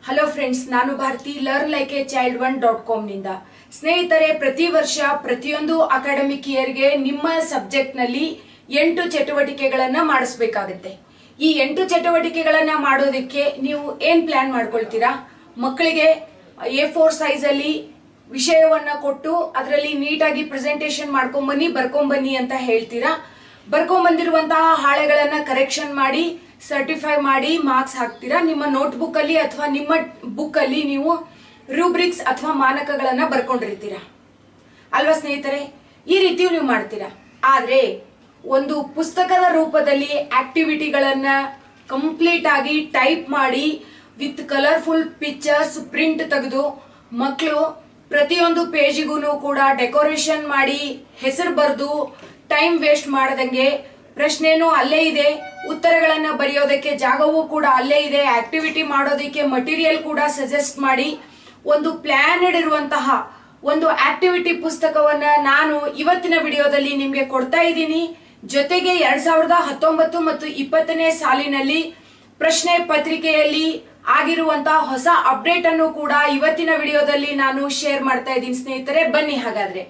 hello friends ನಾನು Bharathi learn like a child one dot ಕಾಮ್ನಿಂದ ಸ್ನೇಹಿತರೆ ಪ್ರತಿ ವರ್ಷ ಪ್ರತಿಯೊಂದು ಅಕಾಡೆಮಿಕ್ ಇಯರ್ಗೆ ನಿಮ್ಮ ಸಬ್ಜೆಕ್ಟ್ನಲ್ಲಿ ಎಂಟು ಚಟುವಟಿಕೆಗಳನ್ನ ಮಾಡಿಸ್ಬೇಕಾಗುತ್ತೆ ಈ ಎಂಟು ಚಟುವಟಿಕೆಗಳನ್ನ ಮಾಡೋದಕ್ಕೆ ನೀವು ಏನ್ ಪ್ಲಾನ್ ಮಾಡ್ಕೊಳ್ತೀರಾ ಮಕ್ಕಳಿಗೆ ಎ ಫೋರ್ ಸೈಜಲ್ಲಿ ವಿಷಯವನ್ನ ಕೊಟ್ಟು ಅದರಲ್ಲಿ ನೀಟಾಗಿ ಪ್ರೆಸೆಂಟೇಶನ್ ಮಾಡ್ಕೊಂಬನ್ನಿ ಬರ್ಕೊಂಬನ್ನಿ ಅಂತ ಹೇಳ್ತೀರಾ ಬರ್ಕೊಂಬಂದಿರುವಂತಹ ಹಾಳೆಗಳನ್ನ ಕರೆಕ್ಷನ್ ಮಾಡಿ ಸರ್ಟಿಫೈ ಮಾಡಿ ಮಾರ್ಕ್ಸ್ ಹಾಕ್ತೀರಾ ನಿಮ್ಮ ನೋಟ್ಬುಕ್ ಅಲ್ಲಿ ಅಥವಾ ನಿಮ್ಮ ಬುಕ್ ಅಲ್ಲಿ ನೀವು ರೂಬ್ರಿಕ್ಸ್ ಅಥವಾ ಮಾನಕಗಳನ್ನ ಬರ್ಕೊಂಡಿರ್ತೀರಾ ಅಲ್ವಾ ಸ್ನೇಹಿತರೆ ಈ ರೀತಿ ನೀವು ಮಾಡ್ತೀರಾ ಆದ್ರೆ ಒಂದು ಪುಸ್ತಕದ ರೂಪದಲ್ಲಿ ಆಕ್ಟಿವಿಟಿಗಳನ್ನ ಕಂಪ್ಲೀಟ್ ಆಗಿ ಟೈಪ್ ಮಾಡಿ ವಿತ್ ಕಲರ್ಫುಲ್ ಪಿಕ್ಚರ್ಸ್ ಪ್ರಿಂಟ್ ತೆಗೆದು ಮಕ್ಕಳು ಪ್ರತಿಯೊಂದು ಪೇಜಿಗೂ ಕೂಡ ಡೆಕೋರೇಷನ್ ಮಾಡಿ ಹೆಸರು ಬರೆದು ಟೈಮ್ ವೇಸ್ಟ್ ಮಾಡದಂಗೆ ಪ್ರಶ್ನೆನೂ ಅಲ್ಲೇ ಇದೆ ಉತ್ತರಗಳನ್ನ ಬರೆಯೋದಕ್ಕೆ ಜಾಗವೂ ಕೂಡ ಅಲ್ಲೇ ಇದೆ ಆಕ್ಟಿವಿಟಿ ಮಾಡೋದಕ್ಕೆ ಮಟೀರಿಯಲ್ ಕೂಡ ಸಜೆಸ್ಟ್ ಮಾಡಿ ಒಂದು ಪ್ಲಾನೆಡ್ ಇರುವಂತಹ ಒಂದು ಆಕ್ಟಿವಿಟಿ ಪುಸ್ತಕವನ್ನ ನಾನು ಇವತ್ತಿನ ವಿಡಿಯೋದಲ್ಲಿ ನಿಮ್ಗೆ ಕೊಡ್ತಾ ಇದ್ದೀನಿ ಜೊತೆಗೆ ಎರಡ್ ಸಾವಿರದ ಹತ್ತೊಂಬತ್ತು ಮತ್ತು ಇಪ್ಪತ್ತನೇ ಸಾಲಿನಲ್ಲಿ ಪ್ರಶ್ನೆ ಪತ್ರಿಕೆಯಲ್ಲಿ ಆಗಿರುವಂತಹ ಹೊಸ ಅಪ್ಡೇಟ್ ಅನ್ನು ಕೂಡ ಇವತ್ತಿನ ವಿಡಿಯೋದಲ್ಲಿ ನಾನು ಶೇರ್ ಮಾಡ್ತಾ ಇದ್ದೀನಿ ಸ್ನೇಹಿತರೆ ಬನ್ನಿ ಹಾಗಾದ್ರೆ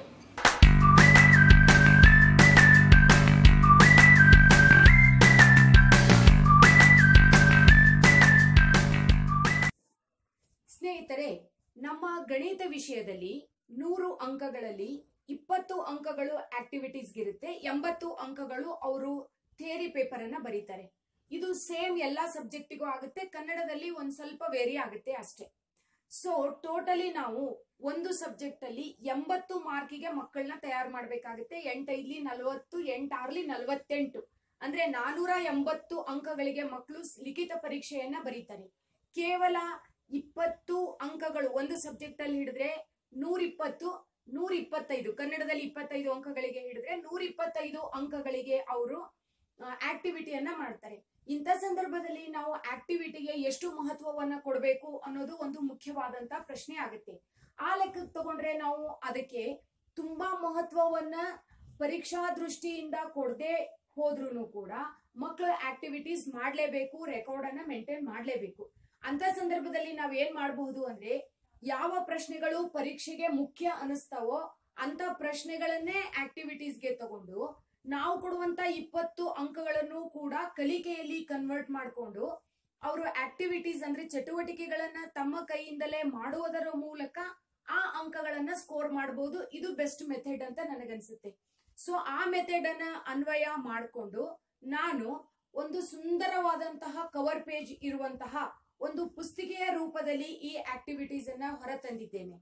ಸ್ನೇಹಿತರೆ ನಮ್ಮ ಗಣಿತ ವಿಷಯದಲ್ಲಿ ನೂರು ಅಂಕಗಳಲ್ಲಿ ಇಪ್ಪತ್ತು ಅಂಕಗಳು ಆಕ್ಟಿವಿಟೀಸ್ಗಿರುತ್ತೆ ಎಂಬತ್ತು ಅಂಕಗಳು ಅವರು ಥಿಯರಿ ಪೇಪರ್ ಅನ್ನ ಬರೀತಾರೆ ಇದು ಸೇಮ್ ಎಲ್ಲಾ ಸಬ್ಜೆಕ್ಟಿಗೂ ಆಗುತ್ತೆ ಕನ್ನಡದಲ್ಲಿ ಒಂದ್ ಸ್ವಲ್ಪ ವೇರಿ ಆಗುತ್ತೆ ಅಷ್ಟೇ ಸೊ ಟೋಟಲಿ ನಾವು ಒಂದು ಸಬ್ಜೆಕ್ಟ್ ಅಲ್ಲಿ ಎಂಬತ್ತು ಮಾರ್ಕಿಗೆ ಮಕ್ಕಳನ್ನ ತಯಾರು ಮಾಡ್ಬೇಕಾಗುತ್ತೆ ಎಂಟೈದ್ಲಿ ನಲವತ್ತು ಎಂಟಾರ್ಲಿ ನಲವತ್ತೆಂಟು ಅಂದ್ರೆ ನಾನೂರ ಎಂಬತ್ತು ಅಂಕಗಳಿಗೆ ಮಕ್ಕಳು ಲಿಖಿತ ಪರೀಕ್ಷೆಯನ್ನ ಬರೀತಾರೆ ಕೇವಲ ಇಪ್ಪತ್ತು ಅಂಕಗಳು ಒಂದು ಸಬ್ಜೆಕ್ಟ್ ಅಲ್ಲಿ ಹಿಡಿದ್ರೆ ನೂರ ಇಪ್ಪತ್ತು ನೂರ ಇಪ್ಪತ್ತೈದು ಕನ್ನಡದಲ್ಲಿ ಇಪ್ಪತ್ತೈದು ಅಂಕಗಳಿಗೆ ಹಿಡಿದ್ರೆ ನೂರ ಇಪ್ಪತ್ತೈದು ಅಂಕಗಳಿಗೆ ಅವರು ಆಕ್ಟಿವಿಟಿಯನ್ನ ಮಾಡ್ತಾರೆ ಇಂಥ ಸಂದರ್ಭದಲ್ಲಿ ನಾವು ಆಕ್ಟಿವಿಟಿಗೆ ಎಷ್ಟು ಮಹತ್ವವನ್ನ ಕೊಡಬೇಕು ಅನ್ನೋದು ಒಂದು ಮುಖ್ಯವಾದಂತ ಪ್ರಶ್ನೆ ಆಗುತ್ತೆ ಆ ಲೆಕ್ಕಕ್ಕೆ ತಗೊಂಡ್ರೆ ನಾವು ಅದಕ್ಕೆ ತುಂಬಾ ಮಹತ್ವವನ್ನ ಪರೀಕ್ಷಾ ದೃಷ್ಟಿಯಿಂದ ಕೊಡದೆ ಹೋದ್ರೂ ಕೂಡ ಮಕ್ಕಳು ಆಕ್ಟಿವಿಟೀಸ್ ಮಾಡ್ಲೇಬೇಕು ರೆಕಾರ್ಡ್ ಅನ್ನ ಮೇಂಟೈನ್ ಮಾಡ್ಲೇಬೇಕು ಅಂತ ಸಂದರ್ಭದಲ್ಲಿ ನಾವ್ ಏನ್ ಮಾಡಬಹುದು ಅಂದ್ರೆ ಯಾವ ಪ್ರಶ್ನೆಗಳು ಪರೀಕ್ಷೆಗೆ ಮುಖ್ಯ ಅನಿಸ್ತಾವೋ ಅಂತ ಪ್ರಶ್ನೆಗಳನ್ನೇ ಆಕ್ಟಿವಿಟೀಸ್ಗೆ ತಗೊಂಡು ನಾವು ಕೊಡುವಂತ ಇಪ್ಪತ್ತು ಅಂಕಗಳನ್ನು ಕೂಡ ಕಲಿಕೆಯಲ್ಲಿ ಕನ್ವರ್ಟ್ ಮಾಡಿಕೊಂಡು ಅವರು ಆಕ್ಟಿವಿಟೀಸ್ ಅಂದ್ರೆ ಚಟುವಟಿಕೆಗಳನ್ನ ತಮ್ಮ ಕೈಯಿಂದಲೇ ಮಾಡುವುದರ ಮೂಲಕ ಆ ಅಂಕಗಳನ್ನ ಸ್ಕೋರ್ ಮಾಡಬಹುದು ಇದು ಬೆಸ್ಟ್ ಮೆಥಡ್ ಅಂತ ನನಗನ್ಸುತ್ತೆ ಸೊ ಆ ಮೆಥಡ್ ಅನ್ನ ಅನ್ವಯ ಮಾಡಿಕೊಂಡು ನಾನು ಒಂದು ಸುಂದರವಾದಂತಹ ಕವರ್ ಪೇಜ್ ಇರುವಂತಹ ಒಂದು ಪುಸ್ತಿಕೆಯ ರೂಪದಲ್ಲಿ ಈ ಆಕ್ಟಿವಿಟೀಸ್ ಅನ್ನ ಹೊರತಂದಿದ್ದೇನೆ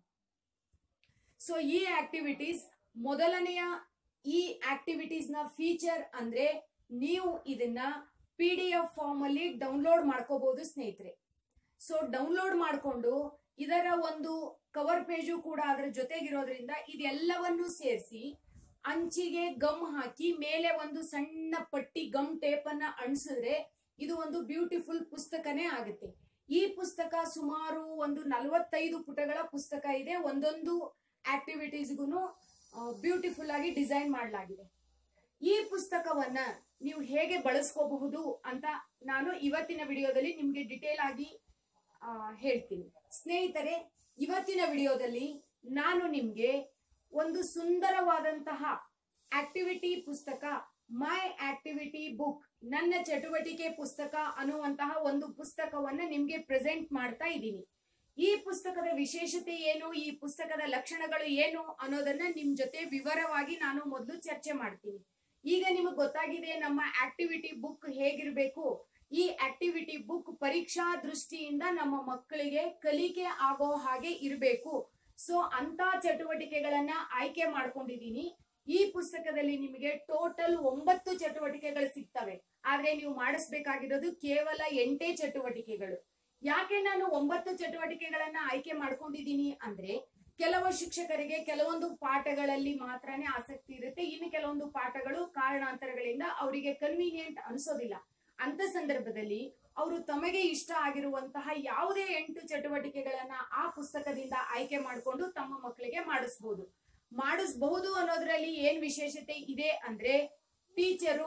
ಸೊ ಈ ಆಕ್ಟಿವಿಟೀಸ್ ಮೊದಲನೆಯ ಈ ಆಕ್ಟಿವಿಟೀಸ್ ನ ಫೀಚರ್ ಅಂದ್ರೆ ನೀವು ಇದನ್ನ ಪಿ ಡಿ ಎಫ್ ಫಾರ್ಮ್ ಅಲ್ಲಿ ಡೌನ್ಲೋಡ್ ಮಾಡ್ಕೋಬಹುದು ಸ್ನೇಹಿತರೆ ಸೊ ಡೌನ್ಲೋಡ್ ಮಾಡಿಕೊಂಡು ಇದರ ಒಂದು ಕವರ್ ಪೇಜು ಕೂಡ ಅದರ ಜೊತೆಗಿರೋದ್ರಿಂದ ಇದೆಲ್ಲವನ್ನು ಸೇರಿಸಿ ಅಂಚಿಗೆ ಗಮ್ ಹಾಕಿ ಮೇಲೆ ಒಂದು ಸಣ್ಣ ಪಟ್ಟಿ ಗಮ್ ಟೇಪ್ ಅನ್ನ ಅಣಿಸಿದ್ರೆ ಇದು ಒಂದು ಬ್ಯೂಟಿಫುಲ್ ಪುಸ್ತಕನೇ ಆಗುತ್ತೆ ಈ ಪುಸ್ತಕ ಸುಮಾರು ಒಂದು ನಲವತ್ತೈದು ಪುಟಗಳ ಪುಸ್ತಕ ಇದೆ ಒಂದೊಂದು ಆಕ್ಟಿವಿಟೀಸ್ಗೂ ಬ್ಯೂಟಿಫುಲ್ ಆಗಿ ಡಿಸೈನ್ ಮಾಡಲಾಗಿದೆ ಈ ಪುಸ್ತಕವನ್ನ ನೀವು ಹೇಗೆ ಬಳಸ್ಕೋಬಹುದು ಅಂತ ನಾನು ಇವತ್ತಿನ ವಿಡಿಯೋದಲ್ಲಿ ನಿಮ್ಗೆ ಡಿಟೇಲ್ ಆಗಿ ಆ, ಹೇಳ್ತೀನಿ ಸ್ನೇಹಿತರೆ ಇವತ್ತಿನ ವಿಡಿಯೋದಲ್ಲಿ ನಾನು ನಿಮ್ಗೆ ಒಂದು ಸುಂದರವಾದಂತಹ ಆಕ್ಟಿವಿಟಿ ಪುಸ್ತಕ ಮೈ ಆಕ್ಟಿವಿಟಿ ಬುಕ್ ನನ್ನ ಚಟುವಟಿಕೆ ಪುಸ್ತಕ ಅನ್ನುವಂತಹ ಒಂದು ಪುಸ್ತಕವನ್ನ ನಿಮ್ಗೆ ಪ್ರೆಸೆಂಟ್ ಮಾಡ್ತಾ ಇದ್ದೀನಿ ಈ ಪುಸ್ತಕದ ವಿಶೇಷತೆ ಏನು ಈ ಪುಸ್ತಕದ ಲಕ್ಷಣಗಳು ಏನು ಅನ್ನೋದನ್ನ ನಿಮ್ ಜೊತೆ ವಿವರವಾಗಿ ನಾನು ಮೊದಲು ಚರ್ಚೆ ಮಾಡ್ತೀನಿ ಈಗ ನಿಮಗೆ ಗೊತ್ತಾಗಿದೆ ನಮ್ಮ ಆಕ್ಟಿವಿಟಿ ಬುಕ್ ಹೇಗಿರ್ಬೇಕು ಈ ಆಕ್ಟಿವಿಟಿ ಬುಕ್ ಪರೀಕ್ಷಾ ದೃಷ್ಟಿಯಿಂದ ನಮ್ಮ ಮಕ್ಕಳಿಗೆ ಕಲಿಕೆ ಆಗೋ ಹಾಗೆ ಇರಬೇಕು ಸೊ ಅಂತ ಚಟುವಟಿಕೆಗಳನ್ನ ಆಯ್ಕೆ ಮಾಡ್ಕೊಂಡಿದೀನಿ ಈ ಪುಸ್ತಕದಲ್ಲಿ ನಿಮಗೆ ಟೋಟಲ್ ಒಂಬತ್ತು ಚಟುವಟಿಕೆಗಳು ಸಿಗ್ತವೆ ಆದ್ರೆ ನೀವು ಮಾಡಿಸ್ಬೇಕಾಗಿರೋದು ಕೇವಲ ಎಂಟೇ ಚಟುವಟಿಕೆಗಳು ಯಾಕೆ ನಾನು ಒಂಬತ್ತು ಚಟುವಟಿಕೆಗಳನ್ನ ಆಯ್ಕೆ ಮಾಡ್ಕೊಂಡಿದ್ದೀನಿ ಅಂದ್ರೆ ಕೆಲವು ಶಿಕ್ಷಕರಿಗೆ ಕೆಲವೊಂದು ಪಾಠಗಳಲ್ಲಿ ಮಾತ್ರನೇ ಆಸಕ್ತಿ ಇರುತ್ತೆ ಇನ್ನು ಕೆಲವೊಂದು ಪಾಠಗಳು ಕಾರಣಾಂತರಗಳಿಂದ ಅವರಿಗೆ ಕನ್ವೀನಿಯಂಟ್ ಅನಿಸೋದಿಲ್ಲ ಅಂತ ಸಂದರ್ಭದಲ್ಲಿ ಅವರು ತಮಗೆ ಇಷ್ಟ ಆಗಿರುವಂತಹ ಯಾವುದೇ ಎಂಟು ಚಟುವಟಿಕೆಗಳನ್ನ ಆ ಪುಸ್ತಕದಿಂದ ಆಯ್ಕೆ ಮಾಡಿಕೊಂಡು ತಮ್ಮ ಮಕ್ಕಳಿಗೆ ಮಾಡಿಸ್ಬೋದು ಮಾಡಿಸಬಹುದು ಅನ್ನೋದ್ರಲ್ಲಿ ಏನ್ ವಿಶೇಷತೆ ಇದೆ ಅಂದ್ರೆ ಟೀಚರು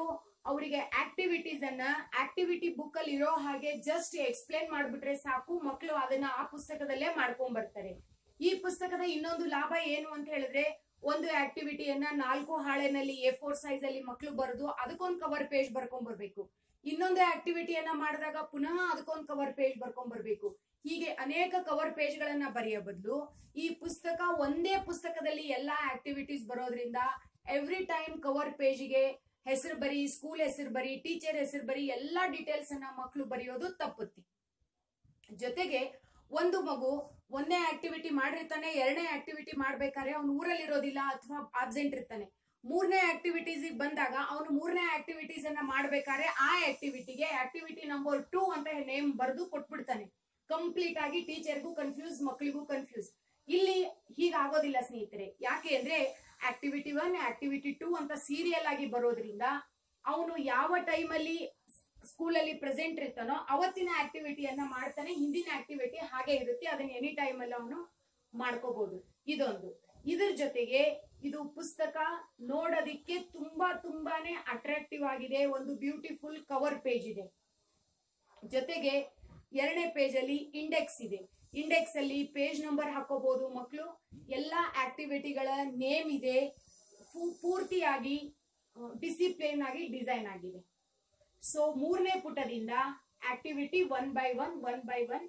ಅವರಿಗೆ ಆಕ್ಟಿವಿಟೀಸ್ ಅನ್ನ ಆಕ್ಟಿವಿಟಿ ಬುಕ್ ಅಲ್ಲಿ ಇರೋ ಹಾಗೆ ಜಸ್ಟ್ ಎಕ್ಸ್ಪ್ಲೇನ್ ಮಾಡ್ಬಿಟ್ರೆ ಸಾಕು ಮಕ್ಕಳು ಅದನ್ನ ಆ ಪುಸ್ತಕದಲ್ಲೇ ಮಾಡ್ಕೊಂಡ್ ಬರ್ತಾರೆ ಈ ಪುಸ್ತಕದ ಇನ್ನೊಂದು ಲಾಭ ಏನು ಅಂತ ಹೇಳಿದ್ರೆ ಒಂದು ಆಕ್ಟಿವಿಟಿಯನ್ನ ನಾಲ್ಕು ಹಾಳೆನಲ್ಲಿ ಎ ಫೋರ್ ಸೈಜ್ ಅಲ್ಲಿ ಮಕ್ಕಳು ಬರೆದು ಅದಕ್ಕೊಂದು ಕವರ್ ಪೇಜ್ ಬರ್ಕೊಂಡ್ ಬರ್ಬೇಕು ಇನ್ನೊಂದು ಆಕ್ಟಿವಿಟಿಯನ್ನ ಮಾಡಿದಾಗ ಪುನಃ ಅದಕ್ಕೊಂದು ಕವರ್ ಪೇಜ್ ಬರ್ಕೊಂಡ್ ಬರ್ಬೇಕು ಹೀಗೆ ಅನೇಕ ಕವರ್ ಪೇಜ್ ಗಳನ್ನ ಬರೆಯೋ ಬದಲು ಈ ಪುಸ್ತಕ ಒಂದೇ ಪುಸ್ತಕದಲ್ಲಿ ಎಲ್ಲಾ ಆಕ್ಟಿವಿಟೀಸ್ ಬರೋದ್ರಿಂದ ಎವ್ರಿ ಟೈಮ್ ಕವರ್ ಪೇಜ್ಗೆ ಹೆಸರು ಬರಿ ಸ್ಕೂಲ್ ಹೆಸರು ಬರಿ ಟೀಚರ್ ಹೆಸರು ಬರಿ ಎಲ್ಲಾ ಡೀಟೇಲ್ಸ್ ಅನ್ನ ಮಕ್ಕಳು ಬರೆಯೋದು ತಪ್ಪುತ್ತೆ ಜೊತೆಗೆ ಒಂದು ಮಗು ಒಂದನೇ ಆಕ್ಟಿವಿಟಿ ಮಾಡಿರ್ತಾನೆ ಎರಡನೇ ಆಕ್ಟಿವಿಟಿ ಮಾಡ್ಬೇಕಾದ್ರೆ ಅವ್ನು ಊರಲ್ಲಿ ಇರೋದಿಲ್ಲ ಅಥವಾ ಆಬ್ಸೆಂಟ್ ಇರ್ತಾನೆ ಮೂರನೇ ಆಕ್ಟಿವಿಟೀಸ್ ಬಂದಾಗ ಅವನು ಮೂರನೇ ಆಕ್ಟಿವಿಟೀಸ್ ಅನ್ನ ಮಾಡ್ಬೇಕಾದ್ರೆ ಆ ಆಕ್ಟಿವಿಟಿಗೆ ಆಕ್ಟಿವಿಟಿ ನಂಬರ್ ಟೂ ಅಂತ ನೇಮ್ ಬರೆದು ಕೊಟ್ಬಿಡ್ತಾನೆ ಕಂಪ್ಲೀಟ್ ಆಗಿ ಟೀಚರ್ಗೂ ಕನ್ಫ್ಯೂಸ್ ಮಕ್ಕಳಿಗೂ ಕನ್ಫ್ಯೂಸ್ ಇಲ್ಲಿ ಹೀಗಾಗೋದಿಲ್ಲ ಸ್ನೇಹಿತರೆ ಯಾಕೆ ಅಂದ್ರೆ ಆಕ್ಟಿವಿಟಿ ಒನ್ ಆಕ್ಟಿವಿಟಿ ಟೂ ಅಂತ ಸೀರಿಯಲ್ ಆಗಿ ಬರೋದ್ರಿಂದ ಅವನು ಯಾವ ಟೈಮಲ್ಲಿ ಸ್ಕೂಲಲ್ಲಿ ಪ್ರೆಸೆಂಟ್ ಇರ್ತಾನೋ ಅವತ್ತಿನ ಆಕ್ಟಿವಿಟಿಯನ್ನ ಮಾಡ್ತಾನೆ ಹಿಂದಿನ ಆಕ್ಟಿವಿಟಿ ಹಾಗೆ ಇರುತ್ತೆ ಅದನ್ನ ಎನಿ ಟೈಮ್ ಅಲ್ಲಿ ಅವನು ಮಾಡ್ಕೋಬಹುದು ಇದೊಂದು ಇದ್ರ ಜೊತೆಗೆ ಇದು ಪುಸ್ತಕ ನೋಡೋದಿಕ್ಕೆ ತುಂಬಾ ತುಂಬಾನೇ ಅಟ್ರಾಕ್ಟಿವ್ ಆಗಿದೆ ಒಂದು ಬ್ಯೂಟಿಫುಲ್ ಕವರ್ ಪೇಜ್ ಇದೆ ಜೊತೆಗೆ ಎರಡನೇ ಪೇಜ್ ಅಲ್ಲಿ ಇಂಡೆಕ್ಸ್ ಇದೆ ಇಂಡೆಕ್ಸ್ ಅಲ್ಲಿ ಪೇಜ್ ನಂಬರ್ ಹಾಕೋಬಹುದು ಮಕ್ಕಳು ಎಲ್ಲಾ ಆಕ್ಟಿವಿಟಿಗಳ ನೇಮ್ ಇದೆ ಪೂ- ಪೂರ್ತಿಯಾಗಿ ಡಿಸಿಪ್ಲಿನ್ ಆಗಿ ಡಿಸೈನ್ ಆಗಿದೆ ಸೊ ಮೂರನೇ ಪುಟದಿಂದ activity one by one one by one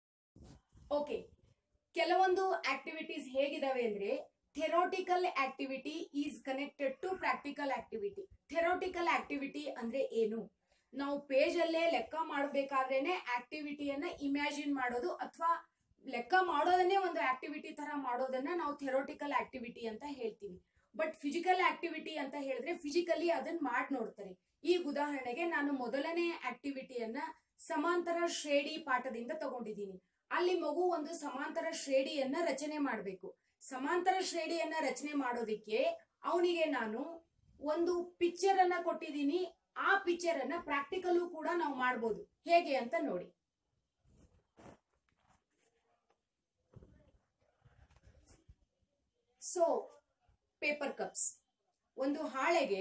okay ಕೆಲವೊಂದು ಆಕ್ಟಿವಿಟೀಸ್ ಹೇಗಿದಾವೆ ಅಂದ್ರೆ theoretical activity is connected to practical activity theoretical activity ಅಂದ್ರೆ ಏನು ನಾವು ಪೇಜ್ ಅಲ್ಲೇ ಲೆಕ್ಕ ಮಾಡಬೇಕಾದ್ರೇನೆ ಆಕ್ಟಿವಿಟಿಯನ್ನ ಇಮ್ಯಾಜಿನ್ ಮಾಡೋದು ಅಥವಾ ಲೆಕ್ಕ ಮಾಡೋದನ್ನೇ ಒಂದು ಆಕ್ಟಿವಿಟಿ ತರ ಮಾಡೋದನ್ನ ನಾವು ಥೆರೋಟಿಕಲ್ ಆಕ್ಟಿವಿಟಿ ಅಂತ ಹೇಳ್ತೀವಿ ಬಟ್ ಫಿಸಿಕಲ್ ಆಕ್ಟಿವಿಟಿ ಅಂತ ಹೇಳಿದ್ರೆ ಫಿಸಿಕಲಿ ಅದನ್ನ ಮಾಡಿ ನೋಡ್ತಾರೆ ಈಗ ಉದಾಹರಣೆಗೆ ನಾನು ಮೊದಲನೇ ಆಕ್ಟಿವಿಟಿಯನ್ನ ಸಮಾಂತರ ಶ್ರೇಣಿ ಪಾಠದಿಂದ ತಗೊಂಡಿದ್ದೀನಿ ಅಲ್ಲಿ ಮಗು ಒಂದು ಸಮಾಂತರ ಶ್ರೇಣಿಯನ್ನ ರಚನೆ ಮಾಡಬೇಕು ಸಮಾಂತರ ಶ್ರೇಣಿಯನ್ನ ರಚನೆ ಮಾಡೋದಿಕ್ಕೆ ಅವನಿಗೆ ನಾನು ಒಂದು ಪಿಕ್ಚರ್ ಅನ್ನ ಕೊಟ್ಟಿದ್ದೀನಿ ಆ ಪಿಕ್ಚರ್ ಅನ್ನ ಪ್ರಾಕ್ಟಿಕಲ್ ಕೂಡ ನಾವು ಮಾಡ್ಬೋದು ಹೇಗೆ ಅಂತ ನೋಡಿ ಸೊ ಪೇಪರ್ ಕಪ್ಸ್ ಒಂದು ಹಾಳೆಗೆ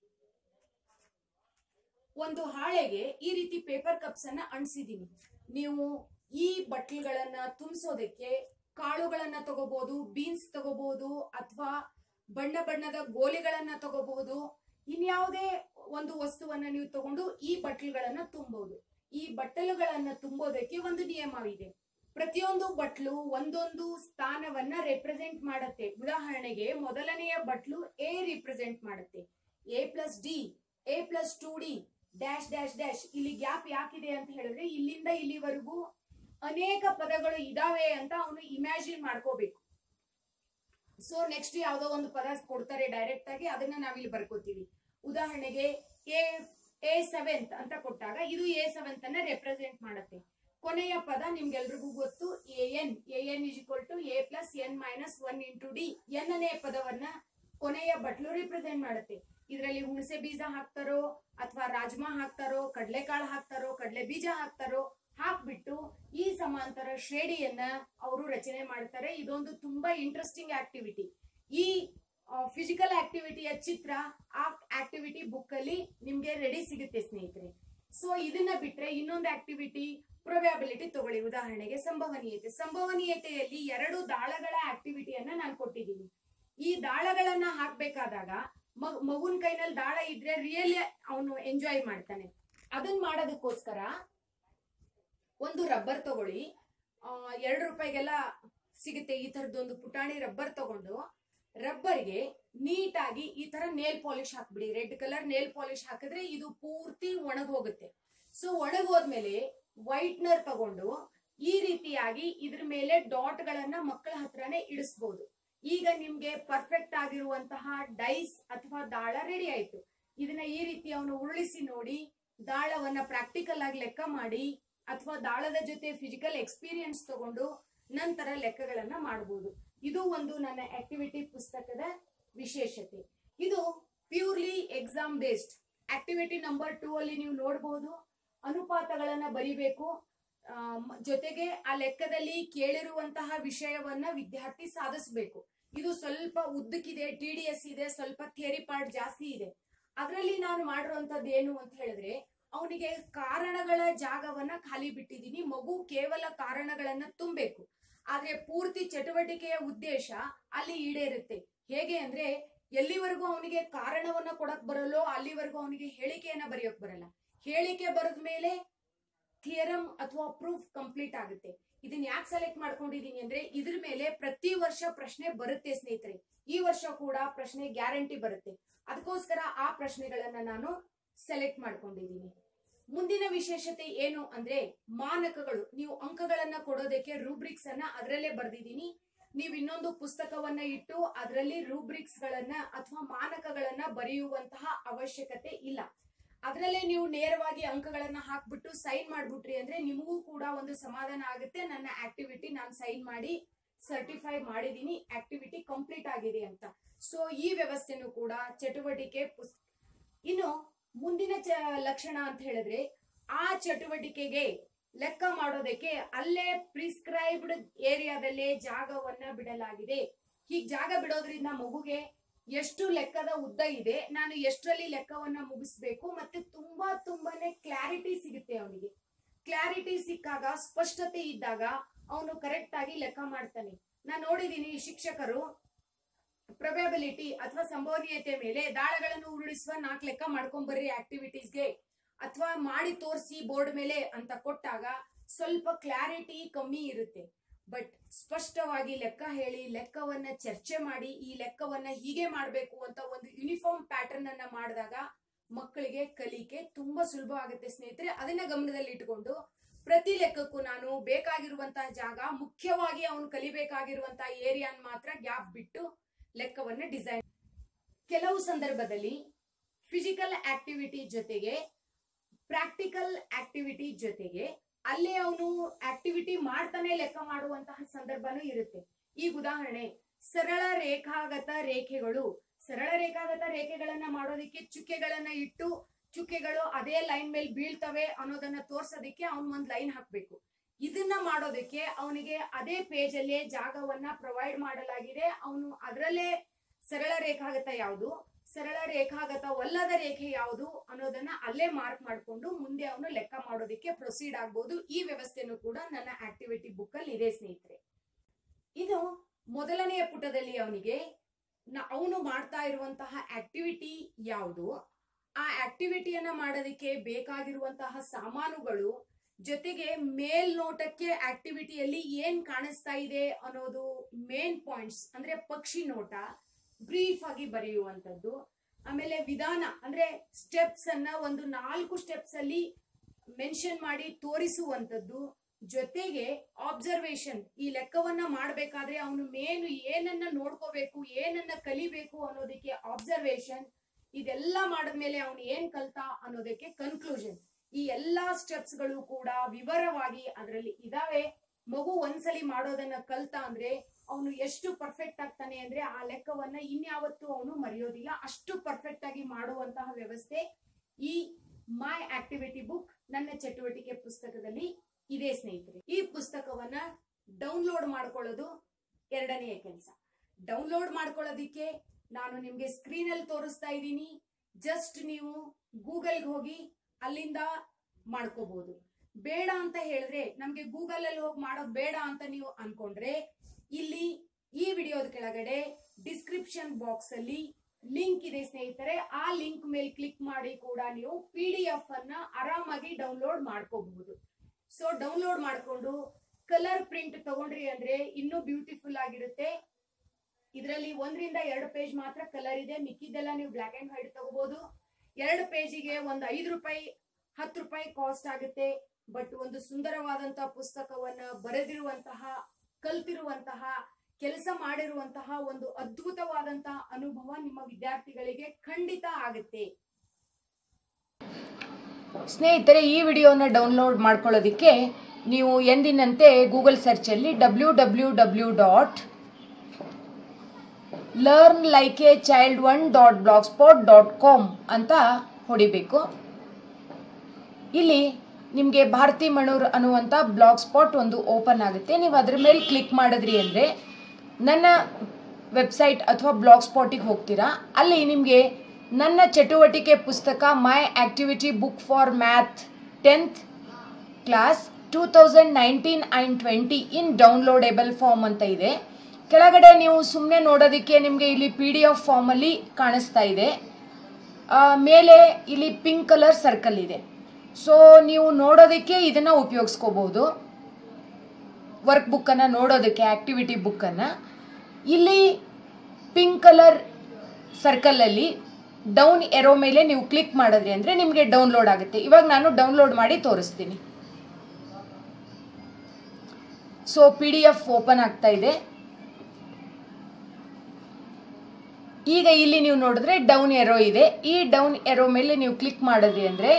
ಒಂದು ಹಾಳೆಗೆ ಈ ರೀತಿ ಪೇಪರ್ ಕಪ್ಸ್ ಅನ್ನ ಅಂಟಿಸಿದೀನಿ ನೀವು ಈ ಬಟ್ಲುಗಳನ್ನ ತುಂಬಿಸೋದಕ್ಕೆ ಕಾಳುಗಳನ್ನ ತಗೋಬಹುದು ಬೀನ್ಸ್ ತಗೋಬಹುದು ಅಥವಾ ಬಣ್ಣ ಬಣ್ಣದ ಗೋಲಿಗಳನ್ನ ತಗೋಬಹುದು ಇನ್ಯಾವುದೇ ಒಂದು ವಸ್ತುವನ್ನ ನೀವು ತಗೊಂಡು ಈ ಬಟ್ಲುಗಳನ್ನ ತುಂಬಬಹುದು ಈ ಬಟ್ಟಲುಗಳನ್ನ ತುಂಬೋದಕ್ಕೆ ಒಂದು ನಿಯಮವಿದೆ ಪ್ರತಿಯೊಂದು ಬಟ್ಲು ಒಂದೊಂದು ಸ್ಥಾನವನ್ನ ರೆಪ್ರೆಸೆಂಟ್ ಮಾಡುತ್ತೆ ಉದಾಹರಣೆಗೆ ಮೊದಲನೆಯ ಬಟ್ಲು ಎ ರಿಪ್ರೆಸೆಂಟ್ ಮಾಡುತ್ತೆ a plus d a plus two d dash dash dash ಇಲ್ಲಿ ಗ್ಯಾಪ್ ಯಾಕಿದೆ ಅಂತ ಹೇಳಿದ್ರೆ ಇಲ್ಲಿಂದ ಇಲ್ಲಿವರೆಗೂ ಅನೇಕ ಪದಗಳು ಇದಾವೆ ಅಂತ ಅವನು ಇಮ್ಯಾಜಿನ್ ಮಾಡ್ಕೋಬೇಕು ಸೊ ನೆಕ್ಸ್ಟ್ ಯಾವ್ದೋ ಒಂದು ಪದ ಕೊಡ್ತಾರೆ ಡೈರೆಕ್ಟ್ ಆಗಿ ಅದನ್ನ ನಾವಿಲ್ಲಿ ಬರ್ಕೋತೀವಿ ಉದಾಹರಣೆಗೆ ಎ ಎ ಸೆವೆಂತ್ ಅಂತ ಕೊಟ್ಟಾಗ ಇದು ಎ ಸೆವೆಂತ್ ಅನ್ನ ರೆಪ್ರೆಸೆಂಟ್ ಮಾಡುತ್ತೆ ಕೊನೆಯ ಪದ ನಿಮ್ಗೆಲ್ರಿಗೂ ಗೊತ್ತು a n a n is equal to a plus n minus one into d ಎನ್ನನೇ ಪದವನ್ನ ಕೊನೆಯ ಬಟ್ಲು ರಿಪ್ರೆಸೆಂಟ್ ಮಾಡುತ್ತೆ ಇದರಲ್ಲಿ ಹುಣಸೆ ಬೀಜ ಹಾಕ್ತಾರೋ ಅಥವಾ ರಾಜ್ಮಾ ಹಾಕ್ತಾರೋ ಕಡಲೆಕಾಳು ಹಾಕ್ತಾರೋ ಕಡಲೆ ಬೀಜ ಹಾಕ್ತಾರೋ ಹಾಕ್ಬಿಟ್ಟು ಈ ಸಮಾಂತರ ಶ್ರೇಣಿಯನ್ನ ಅವರು ರಚನೆ ಮಾಡ್ತಾರೆ ಇದೊಂದು ತುಂಬಾ ಇಂಟ್ರೆಸ್ಟಿಂಗ್ ಆಕ್ಟಿವಿಟಿ ಈ ಫಿಸಿಕಲ್ ಆಕ್ಟಿವಿಟಿಯ ಚಿತ್ರ ಆ ಆಕ್ಟಿವಿಟಿ ಬುಕ್ ಅಲ್ಲಿ ನಿಮ್ಗೆ ರೆಡಿ ಸಿಗುತ್ತೆ ಸ್ನೇಹಿತರೆ ಸೊ ಇದನ್ನ ಬಿಟ್ರೆ ಇನ್ನೊಂದು ಆಕ್ಟಿವಿಟಿ ಪ್ರೊಬ್ಯಾಬಿಲಿಟಿ ತಗೊಳ್ಳಿ ಉದಾಹರಣೆಗೆ ಸಂಭವನೀಯತೆ ಸಂಭವನೀಯತೆಯಲ್ಲಿ ಎರಡು ದಾಳಗಳ ಆಕ್ಟಿವಿಟಿಯನ್ನ ನಾನು ಕೊಟ್ಟಿದ್ದೀನಿ ಈ ದಾಳಗಳನ್ನ ಹಾಕ್ಬೇಕಾದಾಗ ಮಗ್ ಮಗುನ್ ಕೈನಲ್ಲಿ ದಾಳ ಇದ್ರೆ ರಿಯಲಿ ಅವನು ಎಂಜಾಯ್ ಮಾಡ್ತಾನೆ ಅದನ್ನ ಮಾಡೋದಕ್ಕೋಸ್ಕರ ಒಂದು ರಬ್ಬರ್ ತಗೊಳ್ಳಿ ಎರಡು ರೂಪಾಯಿಗೆಲ್ಲ ಸಿಗುತ್ತೆ ಈ ತರದೊಂದು ಪುಟಾಣಿ ರಬ್ಬರ್ ತಗೊಂಡು ರಬ್ಬರ್ಗೆ ನೀಟಾಗಿ ಈ ತರ ನೇಲ್ ಪಾಲಿಶ್ ಹಾಕ್ಬಿಡಿ ರೆಡ್ ಕಲರ್ ನೇಲ್ ಪಾಲಿಶ್ ಹಾಕಿದ್ರೆ ಇದು ಪೂರ್ತಿ ಒಣಗ್ ಹೋಗುತ್ತೆ ಸೊ ಒಣಗೋದ್ಮೇಲೆ ವೈಟ್ನರ್ ತಗೊಂಡು ಈ ರೀತಿಯಾಗಿ ಇದ್ರ ಮೇಲೆ ಡಾಟ್ ಗಳನ್ನ ಮಕ್ಕಳ ಹತ್ರನೇ ಇಡಿಸ್ಬೋದು ಈಗ ನಿಮ್ಗೆ ಪರ್ಫೆಕ್ಟ್ ಆಗಿರುವಂತಹ ಡೈಸ್ ಅಥವಾ ದಾಳ ರೆಡಿ ಆಯ್ತು ಇದನ್ನ ಈ ರೀತಿ ಅವನು ಉರುಳಿಸಿ ನೋಡಿ ದಾಳವನ್ನ ಪ್ರಾಕ್ಟಿಕಲ್ ಆಗಿ ಲೆಕ್ಕ ಮಾಡಿ ಅಥವಾ ದಾಳದ ಜೊತೆ ಫಿಸಿಕಲ್ ಎಕ್ಸ್ಪೀರಿಯನ್ಸ್ ತಗೊಂಡು ನಂತರ ಲೆಕ್ಕಗಳನ್ನ ಮಾಡಬಹುದು ಇದು ಒಂದು ನನ್ನ ಆಕ್ಟಿವಿಟಿ ಪುಸ್ತಕದ ವಿಶೇಷತೆ ಇದು purely exam based activity number two ಅಲ್ಲಿ ನೀವು ನೋಡಬಹುದು ಅನುಪಾತಗಳನ್ನ ಬರಿಬೇಕು ಆ, ಮ- ಜೊತೆಗೆ ಆ ಲೆಕ್ಕದಲ್ಲಿ ಕೇಳಿರುವಂತಹ ವಿಷಯವನ್ನ ವಿದ್ಯಾರ್ಥಿ ಸಾಧಿಸಬೇಕು ಇದು ಸ್ವಲ್ಪ ಉದ್ದಕ್ಕಿದೆ ಟಿ ಡಿ ಎಸ್ ಇದೆ ಸ್ವಲ್ಪ ಥಿಯರಿ ಪಾರ್ಟ್ ಜಾಸ್ತಿ ಇದೆ ಅದರಲ್ಲಿ ನಾನು ಮಾಡಿರುವಂತದ್ದು ಏನು ಅಂತ ಹೇಳಿದ್ರೆ ಅವನಿಗೆ ಕಾರಣಗಳ ಜಾಗವನ್ನ ಖಾಲಿ ಬಿಟ್ಟಿದ್ದೀನಿ ಮಗು ಕೇವಲ ಕಾರಣಗಳನ್ನ ತುಂಬಬೇಕು ಆದ್ರೆ ಪೂರ್ತಿ ಚಟುವಟಿಕೆಯ ಉದ್ದೇಶ ಅಲ್ಲಿ ಈಡೇರುತ್ತೆ ಹೇಗೆ ಅಂದ್ರೆ ಎಲ್ಲಿವರೆಗೂ ಅವನಿಗೆ ಕಾರಣವನ್ನ ಕೊಡಕ್ ಬರಲ್ಲೋ ಅಲ್ಲಿವರೆಗೂ ಅವನಿಗೆ ಹೇಳಿಕೆಯನ್ನ ಬರೆಯೋಕ್ ಬರಲ್ಲ ಹೇಳಿಕೆ ಬರೆದ ಮೇಲೆ ಥಿಯರಮ್ ಅಥವಾ ಪ್ರೂಫ್ ಕಂಪ್ಲೀಟ್ ಆಗುತ್ತೆ ಇದನ್ನ ಯಾಕೆ ಸೆಲೆಕ್ಟ್ ಮಾಡ್ಕೊಂಡಿದೀನಿ ಅಂದ್ರೆ ಇದ್ರ ಮೇಲೆ ಪ್ರತಿ ವರ್ಷ ಪ್ರಶ್ನೆ ಬರುತ್ತೆ ಸ್ನೇಹಿತರೆ ಈ ವರ್ಷ ಕೂಡ ಪ್ರಶ್ನೆ ಗ್ಯಾರಂಟಿ ಬರುತ್ತೆ ಅದಕ್ಕೋಸ್ಕರ ಆ ಪ್ರಶ್ನೆಗಳನ್ನ ನಾನು ಸೆಲೆಕ್ಟ್ ಮಾಡ್ಕೊಂಡಿದ್ದೀನಿ ಮುಂದಿನ ವಿಶೇಷತೆ ಏನು ಅಂದ್ರೆ ಮಾನಕಗಳು ನೀವು ಅಂಕಗಳನ್ನ ಕೊಡೋದಕ್ಕೆ ರೂಬ್ರಿಕ್ಸ್ ಅನ್ನ ಅದರಲ್ಲೇ ಬರ್ದಿದ್ದೀನಿ ನೀವು ಇನ್ನೊಂದು ಪುಸ್ತಕವನ್ನ ಇಟ್ಟು ಅದರಲ್ಲಿ ರೂಬ್ರಿಕ್ಸ್ ಗಳನ್ನ ಅಥವಾ ಮಾನಕಗಳನ್ನ ಬರೆಯುವಂತಹ ಅವಶ್ಯಕತೆ ಇಲ್ಲ ಅದರಲ್ಲೇ ನೀವು ನೇರವಾಗಿ ಅಂಕಗಳನ್ನ ಹಾಕ್ಬಿಟ್ಟು ಸೈನ್ ಮಾಡ್ಬಿಟ್ರಿ ಅಂದ್ರೆ ನಿಮಗೂ ಕೂಡ ಒಂದು ಸಮಾಧಾನ ಆಗುತ್ತೆ ನನ್ನ ಆಕ್ಟಿವಿಟಿ ನಾನು ಸೈನ್ ಮಾಡಿ ಸರ್ಟಿಫೈ ಮಾಡಿದೀನಿ ಆಕ್ಟಿವಿಟಿ ಕಂಪ್ಲೀಟ್ ಆಗಿದೆ ಅಂತ ಸೊ ಈ ವ್ಯವಸ್ಥೆನೂ ಕೂಡ ಚಟುವಟಿಕೆ ಪುಸ್ ಇನ್ನು ಮುಂದಿನ ಚ ಲಕ್ಷಣ ಅಂತ ಹೇಳಿದ್ರೆ ಆ ಚಟುವಟಿಕೆಗೆ ಲೆಕ್ಕ ಮಾಡೋದಕ್ಕೆ ಅಲ್ಲೇ ಪ್ರಿಸ್ಕ್ರೈಬ್ಡ್ ಏರಿಯಾದಲ್ಲೇ ಜಾಗವನ್ನ ಬಿಡಲಾಗಿದೆ ಹೀಗ್ ಜಾಗ ಬಿಡೋದ್ರಿಂದ ಮಗುಗೆ ಎಷ್ಟು ಲೆಕ್ಕದ ಉದ್ದ ಇದೆ ನಾನು ಎಷ್ಟರಲ್ಲಿ ಲೆಕ್ಕವನ್ನ ಮುಗಿಸ್ಬೇಕು ಮತ್ತೆ ತುಂಬಾ ತುಂಬಾನೇ ಕ್ಲಾರಿಟಿ ಸಿಗುತ್ತೆ ಅವನಿಗೆ ಕ್ಲಾರಿಟಿ ಸಿಕ್ಕಾಗ ಸ್ಪಷ್ಟತೆ ಇದ್ದಾಗ ಅವನು ಕರೆಕ್ಟ್ ಆಗಿ ಲೆಕ್ಕ ಮಾಡ್ತಾನೆ ನಾನು ನೋಡಿದೀನಿ ಶಿಕ್ಷಕರು ಪ್ರೊಬೆಬಿಲಿಟಿ ಅಥವಾ ಸಂಭವನೀಯತೆ ಮೇಲೆ ದಾಳಗಳನ್ನು ಉರುಳಿಸುವ ನಾಲ್ಕು ಲೆಕ್ಕ ಮಾಡ್ಕೊಂಬರ್ರಿ ಆಕ್ಟಿವಿಟೀಸ್ಗೆ ಅಥವಾ ಮಾಡಿ ತೋರಿಸಿ ಬೋರ್ಡ್ ಮೇಲೆ ಅಂತ ಕೊಟ್ಟಾಗ ಸ್ವಲ್ಪ ಕ್ಲಾರಿಟಿ ಕಮ್ಮಿ ಇರುತ್ತೆ ಬಟ್ ಸ್ಪಷ್ಟವಾಗಿ ಲೆಕ್ಕ ಹೇಳಿ ಲೆಕ್ಕವನ್ನ ಚರ್ಚೆ ಮಾಡಿ ಈ ಲೆಕ್ಕವನ್ನ ಹೀಗೆ ಮಾಡಬೇಕು ಅಂತ ಒಂದು ಯೂನಿಫಾರ್ಮ್ ಪ್ಯಾಟರ್ನ್ ಅನ್ನ ಮಾಡಿದಾಗ ಮಕ್ಕಳಿಗೆ ಕಲಿಕೆ ತುಂಬಾ ಸುಲಭ ಆಗುತ್ತೆ ಸ್ನೇಹಿತರೆ ಅದನ್ನ ಗಮನದಲ್ಲಿ ಇಟ್ಕೊಂಡು ಪ್ರತಿ ಲೆಕ್ಕಕ್ಕೂ ನಾನು ಬೇಕಾಗಿರುವಂತಹ ಜಾಗ ಮುಖ್ಯವಾಗಿ ಅವನು ಕಲಿಬೇಕಾಗಿರುವಂತಹ ಏರಿಯಾನ್ ಮಾತ್ರ ಗ್ಯಾಪ್ ಬಿಟ್ಟು ಲೆಕ್ಕವನ್ನ ಡಿಸೈನ್ ಕೆಲವು ಸಂದರ್ಭದಲ್ಲಿ ಫಿಸಿಕಲ್ ಆಕ್ಟಿವಿಟಿ ಜೊತೆಗೆ ಪ್ರಾಕ್ಟಿಕಲ್ ಆಕ್ಟಿವಿಟಿ ಜೊತೆಗೆ ಅಲ್ಲೇ ಅವನು ಆಕ್ಟಿವಿಟಿ ಮಾಡ್ತಾನೆ ಲೆಕ್ಕ ಮಾಡುವಂತಹ ಸಂದರ್ಭನೂ ಇರುತ್ತೆ ಈಗ ಉದಾಹರಣೆ ಸರಳ ರೇಖಾಗತ ರೇಖೆಗಳು ಸರಳ ರೇಖಾಗತ ರೇಖೆಗಳನ್ನ ಮಾಡೋದಕ್ಕೆ ಚುಕ್ಕೆಗಳನ್ನ ಇಟ್ಟು ಚುಕ್ಕೆಗಳು ಅದೇ ಲೈನ್ ಮೇಲೆ ಬೀಳ್ತವೆ ಅನ್ನೋದನ್ನ ತೋರ್ಸೋದಕ್ಕೆ ಅವನ್ ಒಂದ್ ಲೈನ್ ಹಾಕ್ಬೇಕು ಇದನ್ನ ಮಾಡೋದಕ್ಕೆ ಅವನಿಗೆ ಅದೇ ಪೇಜ್ ಅಲ್ಲೇ ಜಾಗವನ್ನ ಪ್ರೊವೈಡ್ ಮಾಡಲಾಗಿದೆ ಅವನು ಅದರಲ್ಲೇ ಸರಳ ರೇಖಾಗತ ಯಾವುದು ಸರಳ ರೇಖಾಗತವಲ್ಲದ ರೇಖೆ ಯಾವುದು ಅನ್ನೋದನ್ನ ಅಲ್ಲೇ ಮಾರ್ಕ್ ಮಾಡಿಕೊಂಡು ಮುಂದೆ ಅವನು ಲೆಕ್ಕ ಮಾಡೋದಕ್ಕೆ ಪ್ರೊಸೀಡ್ ಆಗ್ಬೋದು ಈ ವ್ಯವಸ್ಥೆನೂ ಕೂಡ ನನ್ನ ಆಕ್ಟಿವಿಟಿ ಬುಕ್ ಅಲ್ಲಿ ಇದೆ ಸ್ನೇಹಿತರೆ ಇದು ಮೊದಲನೆಯ ಪುಟದಲ್ಲಿ ಅವನಿಗೆ ಅವನು ಮಾಡ್ತಾ ಇರುವಂತಹ ಆಕ್ಟಿವಿಟಿ ಯಾವುದು ಆ ಆಕ್ಟಿವಿಟಿಯನ್ನ ಮಾಡೋದಕ್ಕೆ ಬೇಕಾಗಿರುವಂತಹ ಸಾಮಾನುಗಳು ಜೊತೆಗೆ ಮೇಲ್ನೋಟಕ್ಕೆ ಆಕ್ಟಿವಿಟಿಯಲ್ಲಿ ಏನ್ ಕಾಣಿಸ್ತಾ ಇದೆ ಅನ್ನೋದು ಮೇನ್ ಪಾಯಿಂಟ್ಸ್ ಅಂದ್ರೆ ಪಕ್ಷಿ ನೋಟ ಬ್ರೀಫ್ ಆಗಿ ಬರೆಯುವಂತದ್ದು ಆಮೇಲೆ ವಿಧಾನ ಅಂದ್ರೆ ಸ್ಟೆಪ್ಸ್ ಅನ್ನ ಒಂದು ನಾಲ್ಕು ಸ್ಟೆಪ್ಸ್ ಅಲ್ಲಿ ಮೆನ್ಷನ್ ಮಾಡಿ ತೋರಿಸುವಂತದ್ದು ಜೊತೆಗೆ ಆಬ್ಸರ್ವೇಷನ್ ಈ ಲೆಕ್ಕವನ್ನ ಮಾಡ್ಬೇಕಾದ್ರೆ ಅವನು ಮೇನು ಏನನ್ನ ನೋಡ್ಕೋಬೇಕು ಏನನ್ನ ಕಲಿಬೇಕು ಅನ್ನೋದಕ್ಕೆ ಆಬ್ಸರ್ವೇಷನ್ ಇದೆಲ್ಲ ಮಾಡಿದ್ಮೇಲೆ ಅವನು ಏನ್ ಕಲ್ತ ಅನ್ನೋದಕ್ಕೆ ಕನ್ಕ್ಲೂಷನ್ ಈ ಎಲ್ಲಾ ಸ್ಟೆಪ್ಸ್ ಗಳು ಕೂಡ ವಿವರವಾಗಿ ಅದರಲ್ಲಿ ಇದಾವೆ ಮಗು ಒಂದ್ಸಲಿ ಮಾಡೋದನ್ನ ಕಲ್ತ ಅಂದ್ರೆ ಅವನು ಎಷ್ಟು ಪರ್ಫೆಕ್ಟ್ ಆಗ್ತಾನೆ ಅಂದ್ರೆ ಆ ಲೆಕ್ಕವನ್ನ ಇನ್ಯಾವತ್ತೂ ಅವನು ಮರೆಯೋದಿಲ್ಲ ಅಷ್ಟು ಪರ್ಫೆಕ್ಟ್ ಆಗಿ ಮಾಡುವಂತಹ ವ್ಯವಸ್ಥೆ ಈ ಮೈ ಆಕ್ಟಿವಿಟಿ ಬುಕ್ ನನ್ನ ಚಟುವಟಿಕೆ ಪುಸ್ತಕದಲ್ಲಿ ಇದೆ ಸ್ನೇಹಿತರೆ ಈ ಪುಸ್ತಕವನ್ನ ಡೌನ್ಲೋಡ್ ಮಾಡ್ಕೊಳ್ಳೋದು ಎರಡನೆಯ ಕೆಲಸ ಡೌನ್ಲೋಡ್ ಮಾಡ್ಕೊಳ್ಳೋದಿಕ್ಕೆ ನಾನು ನಿಮ್ಗೆ ಸ್ಕ್ರೀನ್ ಅಲ್ಲಿ ತೋರಿಸ್ತಾ ಇದ್ದೀನಿ ಜಸ್ಟ್ ನೀವು ಗೂಗಲ್ಗೆ ಹೋಗಿ ಅಲ್ಲಿಂದ ಮಾಡ್ಕೋಬಹುದು ಬೇಡ ಅಂತ ಹೇಳಿದ್ರೆ ನಮ್ಗೆ ಗೂಗಲ್ ಅಲ್ಲಿ ಹೋಗಿ ಮಾಡೋದು ಬೇಡ ಅಂತ ನೀವು ಅನ್ಕೊಂಡ್ರೆ ಇಲ್ಲಿ ಈ ವಿಡಿಯೋದ ಕೆಳಗಡೆ ಡಿಸ್ಕ್ರಿಪ್ಷನ್ ಬಾಕ್ಸ್ ಅಲ್ಲಿ ಲಿಂಕ್ ಇದೆ ಸ್ನೇಹಿತರೆ ಆ ಲಿಂಕ್ ಮೇಲೆ ಕ್ಲಿಕ್ ಮಾಡಿ ಕೂಡ ನೀವು ಪಿ ಡಿ ಎಫ್ ಅನ್ನ ಆರಾಮಾಗಿ ಡೌನ್ಲೋಡ್ ಮಾಡ್ಕೋಬಹುದು ಸೊ ಡೌನ್ಲೋಡ್ ಮಾಡ್ಕೊಂಡು ಕಲರ್ ಪ್ರಿಂಟ್ ತಗೊಂಡ್ರಿ ಅಂದ್ರೆ ಇನ್ನೂ ಬ್ಯೂಟಿಫುಲ್ ಆಗಿರುತ್ತೆ ಇದರಲ್ಲಿ ಒಂದರಿಂದ ಎರಡು ಪೇಜ್ ಮಾತ್ರ ಕಲರ್ ಇದೆ ಮಿಕ್ಕಿದ್ದೆಲ್ಲ ನೀವು ಬ್ಲಾಕ್ ಅಂಡ್ ವೈಟ್ ತಗೋಬಹುದು ಎರಡು ಪೇಜಿಗೆ ಒಂದು ಐದು ರೂಪಾಯಿ ಹತ್ತು ರೂಪಾಯಿ ಕಾಸ್ಟ್ ಆಗುತ್ತೆ ಬಟ್ ಒಂದು ಸುಂದರವಾದಂತಹ ಪುಸ್ತಕವನ್ನ ಬರೆದಿರುವಂತಹ ಕಲ್ತಿರುವಂತಹ ಕೆಲಸ ಮಾಡಿರುವಂತಹ ಒಂದು ಅದ್ಭುತವಾದಂತಹ ಅನುಭವ ನಿಮ್ಮ ವಿದ್ಯಾರ್ಥಿಗಳಿಗೆ ಖಂಡಿತ ಆಗುತ್ತೆ ಸ್ನೇಹಿತರೆ ಈ ವಿಡಿಯೋನ ಡೌನ್ಲೋಡ್ ಮಾಡ್ಕೊಳ್ಳೋದಕ್ಕೆ ನೀವು ಎಂದಿನಂತೆ ಗೂಗಲ್ ಸರ್ಚಲ್ಲಿ W W W dot learn like a child one dot blogspot dot com ಅಂತ ಹೊಡಿಬೇಕು ಇಲ್ಲಿ ನಿಮಗೆ ಭಾರತಿ ಮಣೂರ್ ಅನ್ನುವಂಥ ಬ್ಲಾಗ್ ಸ್ಪಾಟ್ ಒಂದು ಓಪನ್ ಆಗುತ್ತೆ ನೀವು ಅದ್ರ ಮೇಲೆ ಕ್ಲಿಕ್ ಮಾಡಿದ್ರಿ ಅಂದರೆ ನನ್ನ ವೆಬ್ಸೈಟ್ ಅಥವಾ ಬ್ಲಾಗ್ ಸ್ಪಾಟಿಗೆ ಹೋಗ್ತೀರಾ ಅಲ್ಲಿ ನಿಮಗೆ ನನ್ನ ಚಟುವಟಿಕೆ ಪುಸ್ತಕ my activity book for math tenth class two thousand nineteen and twenty in downloadable form ಅಂತ ಇದೆ ಕೆಳಗಡೆ ನೀವು ಸುಮ್ಮನೆ ನೋಡೋದಕ್ಕೆ ನಿಮಗೆ ಇಲ್ಲಿ ಪಿ ಡಿ ಎಫ್ ಫಾರ್ಮಲ್ಲಿ ಕಾಣಿಸ್ತಾ ಇದೆ ಆ, ಮೇಲೆ ಇಲ್ಲಿ ಪಿಂಕ್ ಕಲರ್ ಸರ್ಕಲ್ ಇದೆ ಸೊ ನೀವು ನೋಡೋದಕ್ಕೆ ಇದನ್ನು ಉಪಯೋಗಿಸ್ಕೋಬಹುದು ವರ್ಕ್ ಬುಕ್ಕನ್ನು ನೋಡೋದಕ್ಕೆ ಆ್ಯಕ್ಟಿವಿಟಿ ಬುಕ್ಕನ್ನು ಇಲ್ಲಿ ಪಿಂಕ್ ಕಲರ್ ಸರ್ಕಲಲ್ಲಿ ಡೌನ್ ಎರೋ ಮೇಲೆ ನೀವು ಕ್ಲಿಕ್ ಮಾಡಿದ್ರಿ ಅಂದರೆ ನಿಮಗೆ ಡೌನ್ಲೋಡ್ ಆಗುತ್ತೆ ಇವಾಗ ನಾನು ಡೌನ್ಲೋಡ್ ಮಾಡಿ ತೋರಿಸ್ತೀನಿ so P D F open ಆಗ್ತಾ ಇದೆ ಈಗ ಇಲ್ಲಿ ನೀವು ನೋಡಿದ್ರೆ ಡೌನ್ ಎರೋ ಇದೆ ಈ ಡೌನ್ ಎರೋ ಮೇಲೆ ನೀವು ಕ್ಲಿಕ್ ಮಾಡಿದ್ರಿ ಅಂದರೆ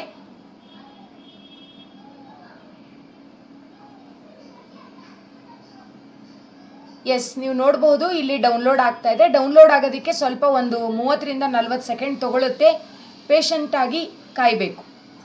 ಎಸ್ ನೀವು ನೋಡ್ಬೋದು ಇಲ್ಲಿ ಡೌನ್ಲೋಡ್ ಆಗ್ತಾ ಇದೆ ಡೌನ್ಲೋಡ್ ಆಗೋದಕ್ಕೆ ಸ್ವಲ್ಪ ಒಂದು ಮೂವತ್ತರಿಂದ ನಲ್ವತ್ತು ಸೆಕೆಂಡ್ ತಗೊಳುತ್ತೆ ಪೇಷಂಟ್ ಆಗಿ ಕಾಯಬೇಕು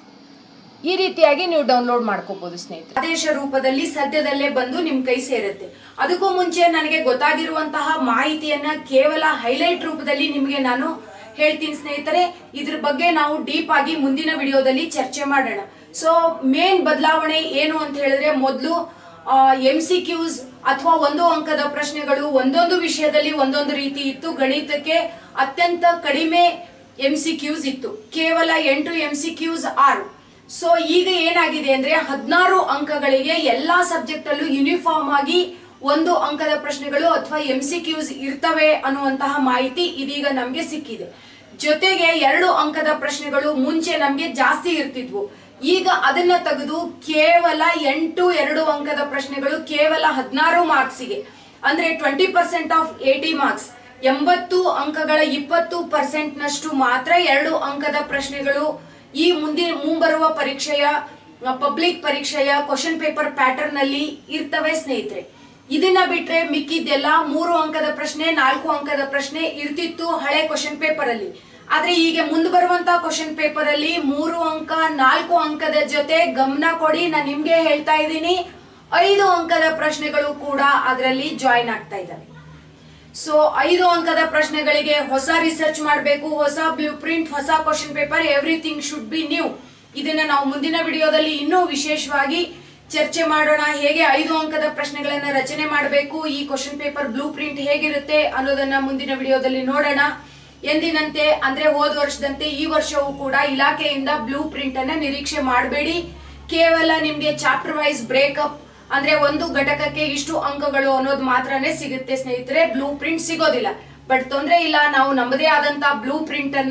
ಈ ರೀತಿಯಾಗಿ ನೀವು ಡೌನ್ಲೋಡ್ ಮಾಡ್ಕೋಬಹುದು ಸ್ನೇಹಿತರೆ ಆದೇಶ ರೂಪದಲ್ಲಿ ಸದ್ಯದಲ್ಲೇ ಬಂದು ನಿಮ್ ಕೈ ಸೇರುತ್ತೆ ಅದಕ್ಕೂ ಮುಂಚೆ ನನಗೆ ಗೊತ್ತಾಗಿರುವಂತಹ ಮಾಹಿತಿಯನ್ನ ಕೇವಲ ಹೈಲೈಟ್ ರೂಪದಲ್ಲಿ ನಿಮಗೆ ನಾನು ಹೇಳ್ತೀನಿ ಸ್ನೇಹಿತರೆ ಇದ್ರ ಬಗ್ಗೆ ನಾವು ಡೀಪ್ ಆಗಿ ಮುಂದಿನ ವಿಡಿಯೋದಲ್ಲಿ ಚರ್ಚೆ ಮಾಡೋಣ ಸೊ ಮೇನ್ ಬದಲಾವಣೆ ಏನು ಅಂತ ಹೇಳಿದ್ರೆ ಮೊದಲು ಎಂ ಸಿ ಕ್ಯೂಸ್ ಅಥವಾ ಒಂದು ಅಂಕದ ಪ್ರಶ್ನೆಗಳು ಒಂದೊಂದು ವಿಷಯದಲ್ಲಿ ಒಂದೊಂದು ರೀತಿ ಇತ್ತು ಗಣಿತಕ್ಕೆ ಅತ್ಯಂತ ಕಡಿಮೆ ಎಂ ಸಿ ಕ್ಯೂಸ್ ಇತ್ತು ಕೇವಲ ಎಂಟು ಎಂ ಸಿ ಕ್ಯೂಸ್ ಆರು ಸೊ ಈಗ ಏನಾಗಿದೆ ಅಂದ್ರೆ ಹದಿನಾರು ಅಂಕಗಳಿಗೆ ಎಲ್ಲಾ ಸಬ್ಜೆಕ್ಟ್ ಅಲ್ಲೂ ಯೂನಿಫಾರ್ಮ್ ಆಗಿ ಒಂದು ಅಂಕದ ಪ್ರಶ್ನೆಗಳು ಅಥವಾ ಎಂ ಸಿ ಕ್ಯೂಸ್ ಇರ್ತವೆ ಅನ್ನುವಂತಹ ಮಾಹಿತಿ ಇದೀಗ ನಮ್ಗೆ ಸಿಕ್ಕಿದೆ ಜೊತೆಗೆ ಎರಡು ಅಂಕದ ಪ್ರಶ್ನೆಗಳು ಮುಂಚೆ ನಮ್ಗೆ ಜಾಸ್ತಿ ಇರ್ತಿದ್ವು ಈಗ ಅದನ್ನ ತೆಗೆದು ಕೇವಲ ಎಂಟು ಎರಡು ಅಂಕದ ಪ್ರಶ್ನೆಗಳು ಕೇವಲ ಹದಿನಾರು ಮಾರ್ಕ್ಸಿಗೆ ಅಂದ್ರೆ twenty percent of eighty marks ಎಂಬತ್ತು ಅಂಕಗಳ ಇಪ್ಪತ್ತು ಪರ್ಸೆಂಟ್ ನಷ್ಟು ಮಾತ್ರ ಎರಡು ಅಂಕದ ಪ್ರಶ್ನೆಗಳು ಈ ಮುಂದಿನ ಮುಂಬರುವ ಪರೀಕ್ಷೆಯ ಪಬ್ಲಿಕ್ ಪರೀಕ್ಷೆಯ ಕ್ವಶನ್ ಪೇಪರ್ ಪ್ಯಾಟರ್ನ್ ನಲ್ಲಿ ಇರ್ತವೆ ಸ್ನೇಹಿತರೆ ಇದನ್ನ ಬಿಟ್ರೆ ಮಿಕ್ಕಿದ್ದೆಲ್ಲ ಮೂರು ಅಂಕದ ಪ್ರಶ್ನೆ ನಾಲ್ಕು ಅಂಕದ ಪ್ರಶ್ನೆ ಇರ್ತಿತ್ತು ಹಳೆ ಕ್ವಶನ್ ಪೇಪರ್ ಅಲ್ಲಿ ಆದ್ರೆ ಈಗ ಮುಂದೆ ಬರುವಂತ ಕ್ವಶನ್ ಪೇಪರ್ ಅಲ್ಲಿ ಮೂರು ಅಂಕ ನಾಲ್ಕು ಅಂಕದ ಜೊತೆ ಗಮನ ಕೊಡಿ ನಾನು ನಿಮ್ಗೆ ಹೇಳ್ತಾ ಇದ್ದೀನಿ ಐದು ಅಂಕದ ಪ್ರಶ್ನೆಗಳು ಕೂಡ ಅದರಲ್ಲಿ ಜಾಯಿನ್ ಆಗ್ತಾ ಇದ್ದಾವೆ ಸೊ ಐದು ಅಂಕದ ಪ್ರಶ್ನೆಗಳಿಗೆ ಹೊಸ ರಿಸರ್ಚ್ ಮಾಡಬೇಕು ಹೊಸ ಬ್ಲೂ ಪ್ರಿಂಟ್ ಹೊಸ question paper everything should be new ಇದನ್ನ ನಾವು ಮುಂದಿನ ವಿಡಿಯೋದಲ್ಲಿ ಇನ್ನೂ ವಿಶೇಷವಾಗಿ ಚರ್ಚೆ ಮಾಡೋಣ ಹೇಗೆ ಐದು ಅಂಕದ ಪ್ರಶ್ನೆಗಳನ್ನ ರಚನೆ ಮಾಡಬೇಕು ಈ ಕ್ವಶನ್ ಪೇಪರ್ ಬ್ಲೂ ಪ್ರಿಂಟ್ ಹೇಗಿರುತ್ತೆ ಅನ್ನೋದನ್ನ ಮುಂದಿನ ವಿಡಿಯೋದಲ್ಲಿ ನೋಡೋಣ ಎಂದಿನಂತೆ ಅಂದ್ರೆ ಹೋದ ವರ್ಷದಂತೆ ಈ ವರ್ಷವೂ ಕೂಡ ಇಲಾಖೆಯಿಂದ ಬ್ಲೂ ಪ್ರಿಂಟ್ ಅನ್ನ ನಿರೀಕ್ಷೆ ಮಾಡಬೇಡಿ ಕೇವಲ ನಿಮ್ಗೆ ಚಾಪ್ಟರ್ ವೈಸ್ ಬ್ರೇಕಪ್ ಅಂದ್ರೆ ಒಂದು ಘಟಕಕ್ಕೆ ಇಷ್ಟು ಅಂಕಗಳು ಅನ್ನೋದು ಮಾತ್ರನೇ ಸಿಗುತ್ತೆ ಸ್ನೇಹಿತರೆ ಬ್ಲೂ ಪ್ರಿಂಟ್ ಸಿಗೋದಿಲ್ಲ ಬಟ್ ತೊಂದ್ರೆ ಇಲ್ಲ ನಾವು ನಮ್ಮದೇ ಆದಂತ ಬ್ಲೂ ಪ್ರಿಂಟ್ ಅನ್ನ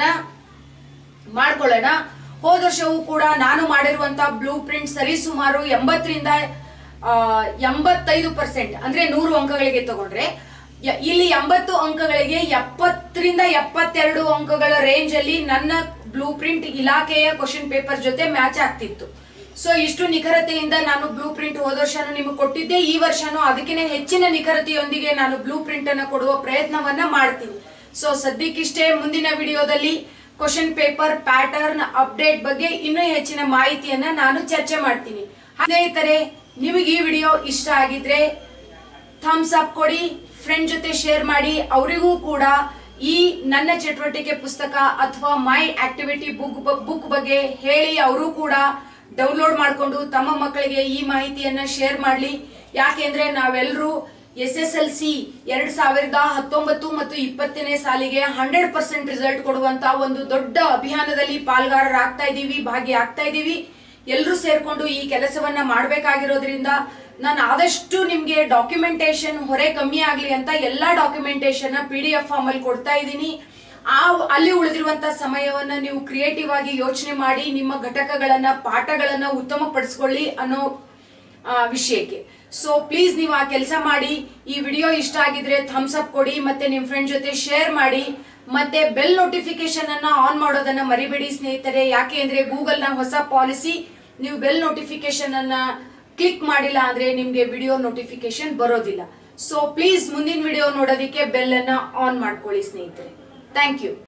ಮಾಡ್ಕೊಳ್ಳೋಣ ಹೋದ ವರ್ಷವೂ ಕೂಡ ನಾನು ಮಾಡಿರುವಂತ ಬ್ಲೂ ಪ್ರಿಂಟ್ ಸರಿಸುಮಾರು ಎಂಬತ್ತರಿಂದ ಆ, ಎಂಬತ್ತೈದು ಪರ್ಸೆಂಟ್ ಅಂದ್ರೆ ನೂರು ಅಂಕಗಳಿಗೆ ತಗೊಂಡ್ರೆ ಯ- ಇಲ್ಲಿ ಎಂಬತ್ತು ಅಂಕಗಳಿಗೆ ಎಪ್ಪತ್ತರಿಂದ ಎಪ್ಪತ್ತೆರಡು ಅಂಕಗಳ ರೇಂಜ್ ಅಲ್ಲಿ ನನ್ನ ಬ್ಲೂ ಪ್ರಿಂಟ್ ಇಲಾಖೆಯ ಕ್ವಶನ್ ಪೇಪರ್ ಜೊತೆ ಮ್ಯಾಚ್ ಆಗ್ತಿತ್ತು ಸೊ ಇಷ್ಟು ನಿಖರತೆಯಿಂದ ನಾನು ಬ್ಲೂ ಪ್ರಿಂಟ್ ಹೋದ ವರ್ಷನೂ ನಿಮಗೆ ಕೊಟ್ಟಿದ್ದೆ ಈ ವರ್ಷನೂ ಅದಕ್ಕಿಂತ ಹೆಚ್ಚಿನ ನಿಖರತೆಯೊಂದಿಗೆ ನಾನು ಬ್ಲೂ ಪ್ರಿಂಟ್ ಅನ್ನ ಕೊಡುವ ಪ್ರಯತ್ನವನ್ನ ಮಾಡ್ತೀನಿ ಸೊ ಸದ್ಯಕ್ಕಿಷ್ಟೇ ಮುಂದಿನ ವಿಡಿಯೋದಲ್ಲಿ ಕ್ವಶನ್ ಪೇಪರ್ ಪ್ಯಾಟರ್ನ್ ಅಪ್ಡೇಟ್ ಬಗ್ಗೆ ಇನ್ನೂ ಹೆಚ್ಚಿನ ಮಾಹಿತಿಯನ್ನ ನಾನು ಚರ್ಚೆ ಮಾಡ್ತೀನಿ ಸ್ನೇಹಿತರೆ ನಿಮಗೆ ಈ ವಿಡಿಯೋ ಇಷ್ಟ ಆಗಿದ್ರೆ ಥಮ್ಸ್ ಅಪ್ ಕೊಡಿ ಫ್ರೆಂಡ್ ಜೊತೆ ಶೇರ್ ಮಾಡಿ ಅವರಿಗೂ ಕೂಡ ಈ ನನ್ನ ಚಟುವಟಿಕೆ ಪುಸ್ತಕ ಅಥವಾ ಮೈ ಆಕ್ಟಿವಿಟಿ ಬುಕ್ ಬುಕ್ ಬಗ್ಗೆ ಹೇಳಿ ಅವರು ಕೂಡ ಡೌನ್ಲೋಡ್ ಮಾಡಿಕೊಂಡು ತಮ್ಮ ಮಕ್ಕಳಿಗೆ ಈ ಮಾಹಿತಿಯನ್ನ ಶೇರ್ ಮಾಡಲಿ ಯಾಕೆಂದ್ರೆ ನಾವೆಲ್ಲರೂ ಎಸ್ ಎಸ್ ಎಲ್ ಸಿ ಎರಡ್ ಸಾವಿರದ ಹತ್ತೊಂಬತ್ತು ಮತ್ತು ಇಪ್ಪತ್ತನೇ ಸಾಲಿಗೆ ಹಂಡ್ರೆಡ್ ಪರ್ಸೆಂಟ್ ರಿಸಲ್ಟ್ ಕೊಡುವಂತ ಒಂದು ದೊಡ್ಡ ಅಭಿಯಾನದಲ್ಲಿ ಪಾಲ್ಗಾರರಾಗ್ತಾ ಇದೀವಿ ಭಾಗಿಯಾಗ್ತಾ ಇದೀವಿ ಎಲ್ಲರೂ ಸೇರ್ಕೊಂಡು ಈ ಕೆಲಸವನ್ನ ಮಾಡಬೇಕಾಗಿರೋದ್ರಿಂದ ನಾನು ಆದಷ್ಟು ನಿಮ್ಗೆ ಡಾಕ್ಯುಮೆಂಟೇಶನ್ ಹೊರೆ ಕಮ್ಮಿ ಆಗ್ಲಿ ಅಂತ ಎಲ್ಲಾ documentation P D F form ಅಲ್ಲಿ ಕೊಡ್ತಾ ಇದ್ದೀನಿ ಆ ಅಲ್ಲಿ ಉಳಿದಿರುವಂತ ಸಮಯವನ್ನ ನೀವು ಕ್ರಿಯೇಟಿವ್ ಆಗಿ ಯೋಚನೆ ಮಾಡಿ ನಿಮ್ಮ ಘಟಕಗಳನ್ನ ಪಾಠಗಳನ್ನ ಉತ್ತಮಪಡಿಸ್ಕೊಳ್ಳಿ ಅನ್ನೋ ಆ, ವಿಷಯಕ್ಕೆ ಸೊ ಪ್ಲೀಸ್ ನೀವು ಆ ಕೆಲಸ ಮಾಡಿ ಈ ವಿಡಿಯೋ ಇಷ್ಟ ಆಗಿದ್ರೆ ಥಮ್ಸ್ ಅಪ್ ಕೊಡಿ ಮತ್ತೆ ನಿಮ್ ಫ್ರೆಂಡ್ ಜೊತೆ ಶೇರ್ ಮಾಡಿ ಮತ್ತೆ ಬೆಲ್ ನೋಟಿಫಿಕೇಶನ್ ಅನ್ನ ಆನ್ ಮಾಡೋದನ್ನ ಮರಿಬೇಡಿ ಸ್ನೇಹಿತರೆ ಯಾಕೆ ಅಂದ್ರೆ ಗೂಗಲ್ ನ ಹೊಸ ಪಾಲಿಸಿ ನೀವು ಬೆಲ್ ನೋಟಿಫಿಕೇಶನ್ ಅನ್ನ ಕ್ಲಿಕ್ ಮಾಡಿಲ್ಲ ಅಂದ್ರೆ ನಿಮ್ಗೆ ವಿಡಿಯೋ ನೋಟಿಫಿಕೇಶನ್ ಬರೋದಿಲ್ಲ ಸೊ ಪ್ಲೀಸ್ ಮುಂದಿನ ವಿಡಿಯೋ ನೋಡೋದಕ್ಕೆ ಬೆಲ್ ಅನ್ನ ಆನ್ ಮಾಡ್ಕೊಳ್ಳಿ ಸ್ನೇಹಿತರೆ ಥ್ಯಾಂಕ್ ಯು